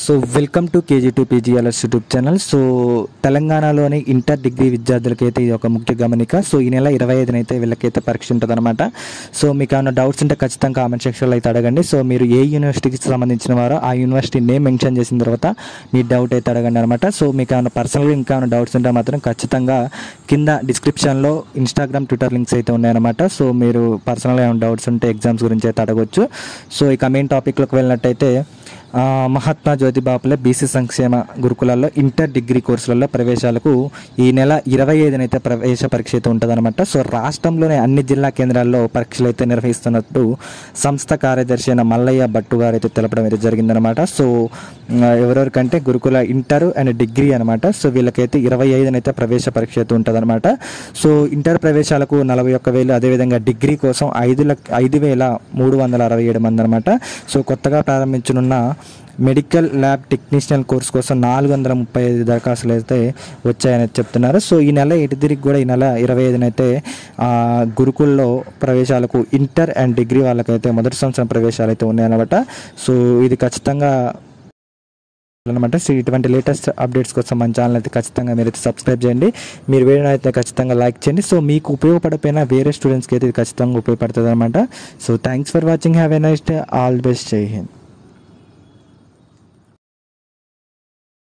so welcome to KG to PGLS YouTube channel so తెలంగాణలోని inter degree విద్యార్థులకైతే ఇది ఒక ముఖ్య గమనిక సో ఈ నెల ఇరవై ఐదున అయితే వీళ్ళకైతే పరీక్ష ఉంటుంది అనమాట సో మీకు ఏమైనా డౌట్స్ ఉంటే ఖచ్చితంగా కామెంట్ సెక్షన్లో అయితే అడగండి సో మీరు ఏ యూనివర్సిటీకి సంబంధించిన వారో ఆ యూనివర్సిటీ నేమ్ మెన్షన్ చేసిన తర్వాత మీ డౌట్ అయితే అడగండి అనమాట సో మీకు ఏమైనా పర్సనల్గా ఇంకా ఏమైనా డౌట్స్ ఉంటే మాత్రం ఖచ్చితంగా కింద డిస్క్రిప్షన్లో ఇన్స్టాగ్రామ్ ట్విట్టర్ లింక్స్ అయితే ఉన్నాయన్నమాట సో మీరు పర్సనల్గా ఏమైనా డౌట్స్ ఉంటే ఎగ్జామ్స్ గురించి అయితే అడగవచ్చు సో ఇక మెయిన్ టాపిక్లోకి వెళ్ళినట్టయితే ఆ, మహాత్మా జ్యోతి బాపులే బీసీ సంక్షేమ గురుకులాల్లో ఇంటర్ డిగ్రీ కోర్సులలో ప్రవేశాలకు ఈ నెల ఇరవై ఐదునైతే ప్రవేశ పరీక్ష అయితే ఉంటుందన్నమాట సో రాష్ట్రంలోని అన్ని జిల్లా కేంద్రాల్లో పరీక్షలు అయితే నిర్వహిస్తున్నట్టు సంస్థ కార్యదర్శి అయిన మల్లయ్య భట్టు గారు అయితే తెలపడం అయితే జరిగిందనమాట సో ఆ, ఎవరెవరికంటే గురుకుల ఇంటర్ అండ్ డిగ్రీ అనమాట సో వీళ్ళకైతే ఇరవై ఐదునైతే ప్రవేశ పరీక్ష అయితే ఉంటుందన్నమాట సో ఇంటర్ ప్రవేశాలకు నలభై ఒక్క వేలు అదేవిధంగా డిగ్రీ కోసం ఐదు లక్ష ఐదు వేల మూడు వందల అరవై ఏడు మంది అనమాట సో కొత్తగా ప్రారంభించనున్న మెడికల్ ల్యాబ్ టెక్నీషియన్ కోర్స్ కోసం నాలుగు వందల ముప్పై ఐదు దరఖాస్తులు అయితే వచ్చాయని చెప్తున్నారు సో ఈ నెల ఎటు తిరిగి కూడా ఈ నెల ఇరవై ఐదునైతే ఆ, గురుకుల్లో ప్రవేశాలకు ఇంటర్ అండ్ డిగ్రీ వాళ్ళకైతే మొదటి సంవత్సరం ప్రవేశాలు అయితే ఉన్నాయన్నమాట సో ఇది ఖచ్చితంగా అనమాట సో ఇటువంటి లేటెస్ట్ అప్డేట్స్ కోసం మన ఛానల్ అయితే ఖచ్చితంగా మీరు అయితే సబ్స్క్రైబ్ చేయండి మీరు వీడియో అయితే ఖచ్చితంగా లైక్ చేయండి సో మీకు ఉపయోగపడకపోయినా వేరే స్టూడెంట్స్కి అయితే ఇది ఖచ్చితంగా ఉపయోగపడుతుంది అనమాట so thanks for watching have a nice day all best Jai Hind